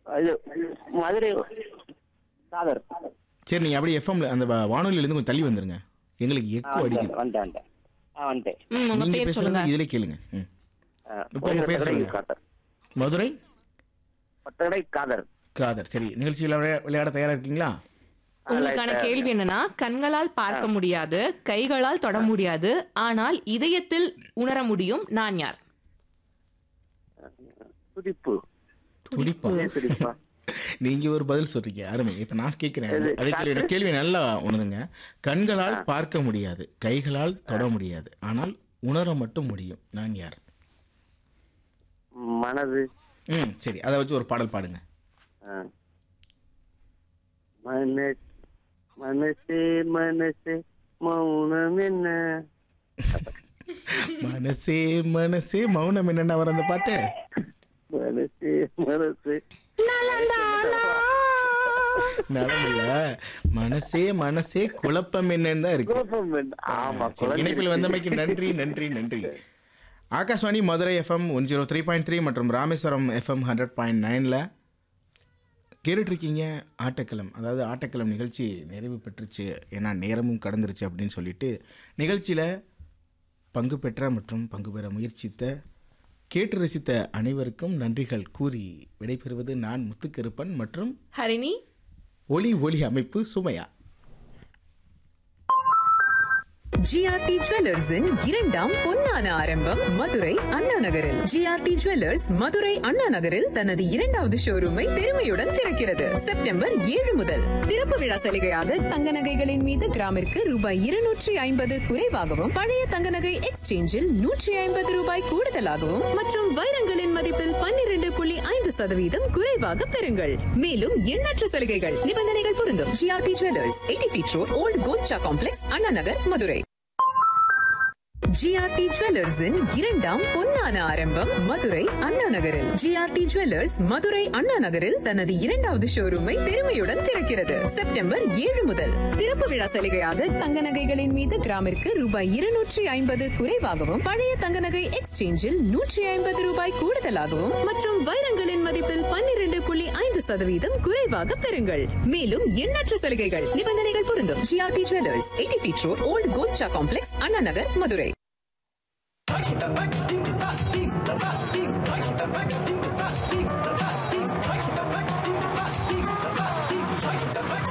இது மதுரை சாதர் சரி நீங்கள் அப்படியே எஃப்எம்ல அந்த வா- வானொலியிலேருந்து கொஞ்சம் தள்ளி வந்துருங்க எங்களுக்கு எக்கோ அடிக்குது வந்துட்டேன் வந்துட்டேன் ஆ வந்துட்டேன் ம் உங்க நீங்க பேர் பேசுறது சொல்லுங்க இதிலே கேளுங்க ம் ஆ, இப்போ உங்க பேர் பட்டடை சொல்லுங்க. காதர் மதுரை பட்டடை காதர் காதர் சரி நிகழ்ச்சியில் விளையா- விளையாட தயாரா இருக்கீங்களா உங்களுக்கான கேள்வி என்னன்னா கண்களால் பார்க்க முடியாது கைகளால் தொட முடியாது ஆனால் இதயத்தில் உணர முடியும் நான் யார் துடிப்பு துடிப்பா ஏன் துடிப்பா நீங்க ஒரு பதில் சொல்றீங்க அருமை இப்ப நான் கேட்கிறேன் அதே கேள்வி கேள்வி நல்லா உணருங்க கண்களால் பார்க்க முடியாது கைகளால் தொட முடியாது ஆனால் உணர மட்டும் முடியும் நான் யார் மனது ம் சரி அதை வச்சு ஒரு பாடல் பாடுங்க ஆ. மனசு மனசே மனசே மௌனம் என்ன மனசே மனசே மௌனம் என்னென்ன வர அந்த பாட்டு மனசே மனசே நலமில்ல மனசே மனசே குழப்பம் என்னன்னு தான் இருக்கு குழப்பம் வேண்டாம். ஆமா சரி, குழந்தை இணைப்பில் வந்தமைக்கு நன்றி நன்றி நன்றி Akashvani Madurai FM one zero three point three மற்றும் ராமேஸ்வரம் எஃப்எம் ஹண்ட்ரட் பாயிண்ட் நைனில் கேட்டுட்ருக்கீங்க ஆட்டக்களம் அதாவது ஆட்டக்களம் நிகழ்ச்சி நிறைவு பெற்றுச்சு ஏன்னா நேரமும் கடந்துருச்சு அப்படின்னு சொல்லிட்டு நிகழ்ச்சியில் பங்கு பெற்ற மற்றும் பங்கு பெற முயற்சித்த கேட்டு ரசித்த அனைவருக்கும் நன்றிகள் கூறி விடைபெறுவது நான் முத்துக்கருப்பன் மற்றும் ஹரிணி ஒலி ஒலி அமைப்பு சுமையா ஜிஆர்டி ஜுவல்லர்ஸின் இரண்டாம் பொன்னான ஆரம்பம் மதுரை அண்ணா நகரில் ஜிஆர்டி ஜுவல்லர்ஸ் மதுரை அண்ணா நகரில் தனது இரண்டாவது ஷோரூமை பெருமையுடன் திறக்கிறது செப்டம்பர் ஏழு முதல் திறப்பு விழா சலுகையாக தங்க நகைகளின் மீது கிராமிற்கு ரூபாய் இருநூற்றி ஐம்பது குறைவாகவும் பழைய தங்க நகை எக்ஸ்சேஞ்சில் நூற்றி ஐம்பது ரூபாய் கூடுதலாகவும் மற்றும் வைரங்களின் மதிப்பில் பன்னிரண்டு புள்ளி ஐந்து சதவீதம் குறைவாக பெறுங்கள் மேலும் எண்ணற்ற சலுகைகள் நிபந்தனைகள் பொருந்தும் GRT jewellers eighty feet road old Kolcha complex Anna Nagar Madurai GRT ஜுவல்லர்ஸின் இரண்டாம் பொன்னான ஆரம்பம் மதுரை அண்ணா நகரில் ஜிஆர்டி ஜுவல்லர்ஸ் மதுரை அண்ணா நகரில் தனது இரண்டாவது ஷோரூமை பெருமையுடன் திறக்கிறது செப்டம்பர் ஏழு முதல் திறப்பு விழா சலுகையாக தங்க நகைகளின் மீது கிராமிற்கு ரூபாய் இருநூற்றி ஐம்பது குறைவாகவும் பழைய தங்க நகை எக்ஸ்சேஞ்சில் நூற்றி ஐம்பது ரூபாய் கூடுதலாகவும் மற்றும் வைரங்களின் மதிப்பில் பன்னிரண்டு புள்ளி ஐந்து சதவீதம் குறைவாக பெறுங்கள் மேலும் எண்ணற்ற சலுகைகள் நிபந்தனைகள் பொருந்தும் GRT jewellers eighty feet road old Kolcha complex Anna Nagar Madurai